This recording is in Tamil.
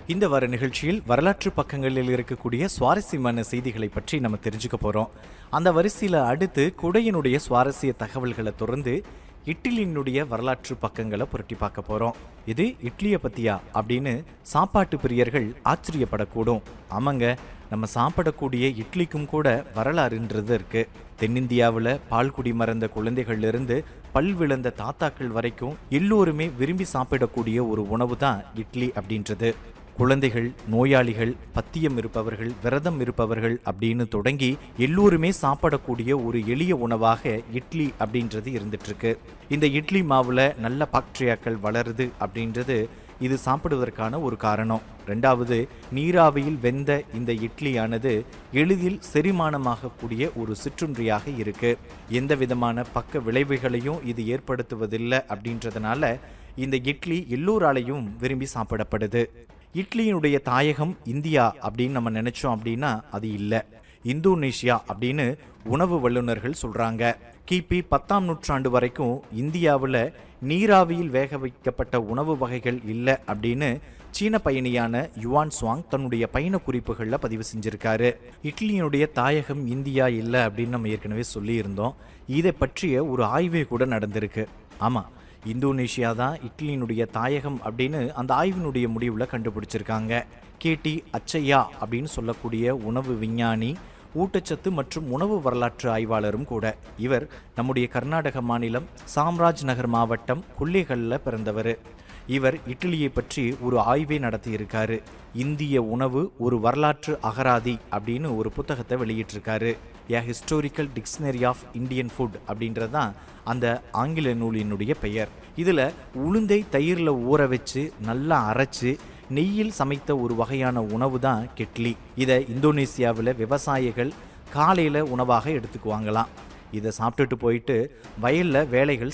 இந்த வார நிகழ்ச்சியில் வரலாற்று பக்கங்களில் இருக்கக்கூடிய சுவாரஸ்யமான செய்திகளை பற்றி நம்ம தெரிஞ்சுக்க போறோம் அந்த வரிசையில் அடுத்து குடையினுடைய சுவாரஸ்ய தகவல்களை தொடர்ந்து இட்லியினுடைய வரலாற்று பக்கங்களை புரட்டி பார்க்க போறோம் இது இட்லியை பத்தியா அப்படின்னு சாப்பாட்டு பிரியர்கள் ஆச்சரியப்படக்கூடும் ஆமாங்க நம்ம சாப்பிடக்கூடிய இட்லிக்கும் கூட வரலாறுன்றது இருக்கு தென்னிந்தியாவில் பால்குடி மறந்த குழந்தைகள்ல இருந்து பல் விழுந்த தாத்தாக்கள் வரைக்கும் எல்லோருமே விரும்பி சாப்பிடக்கூடிய ஒரு உணவு தான் இட்லி அப்படின்றது குழந்தைகள் நோயாளிகள் பத்தியம் இருப்பவர்கள் விரதம் இருப்பவர்கள் அப்படின்னு தொடங்கி எல்லோருமே சாப்பிடக்கூடிய ஒரு எளிய உணவாக இட்லி அப்படின்றது இருந்துட்டு இருக்கு இந்த இட்லி மாவுல நல்ல பாக்டீரியாக்கள் வளருது அப்படின்றது இது சாப்பிடுவதற்கான ஒரு காரணம் ரெண்டாவது நீராவியில் வெந்த இந்த இட்லியானது எளிதில் செரிமானமாகக்கூடிய ஒரு சிற்றுண்டியாக இருக்கு எந்த விதமான பக்க விளைவுகளையும் இது ஏற்படுத்துவதில்லை அப்படின்றதுனால இந்த இட்லி எல்லோராலையும் விரும்பி சாப்பிடப்படுது இட்லியினுடைய தாயகம் இந்தியா அப்படின்னு நம்ம நினைச்சோம் அப்படின்னா அது இல்லை இந்தோனேஷியா அப்படின்னு உணவு வல்லுநர்கள் சொல்றாங்க கிபி பத்தாம் நூற்றாண்டு வரைக்கும் இந்தியாவில் நீராவியில் வேக வைக்கப்பட்ட உணவு வகைகள் இல்லை அப்படின்னு சீன பயணியான யுவான் சுவாங் தன்னுடைய பயண குறிப்புகளில் பதிவு செஞ்சிருக்காரு இட்லியினுடைய தாயகம் இந்தியா இல்லை அப்படின்னு நம்ம ஏற்கனவே சொல்லியிருந்தோம் இதை பற்றிய ஒரு ஆய்வே கூட நடந்திருக்கு ஆமாம் இந்தோனேஷியா தான் இட்லியினுடைய தாயகம் அப்படின்னு அந்த ஆய்வினுடைய முடிவில் கண்டுபிடிச்சிருக்காங்க கேடி அச்சையா அப்படின்னு சொல்லக்கூடிய உணவு விஞ்ஞானி ஊட்டச்சத்து மற்றும் உணவு வரலாற்று ஆய்வாளரும் கூட இவர் நம்முடைய கர்நாடக மாநிலம் சாம்ராஜ் நகர் மாவட்டம் கொல்லேகல்ல பிறந்தவர் இவர் இட்லியை பற்றி ஒரு ஆய்வை நடத்தியிருக்காரு இந்திய உணவு ஒரு வரலாற்று அகராதி அப்படின்னு ஒரு புத்தகத்தை வெளியிட்டிருக்காரு a historical dictionary of Indian food அப்படின்றது தான் அந்த ஆங்கில நூலினுடைய பெயர் இதில் உளுந்தை தயிரில் ஊற வச்சு நல்லா அரைச்சு நெய்யில் சமைத்த ஒரு வகையான உணவு தான் கெட்லி இதை இந்தோனேசியாவில் விவசாயிகள் காலையில் உணவாக எடுத்துக்குவாங்களாம் இதை சாப்பிட்டுட்டு போயிட்டு வயலில் வேலைகள்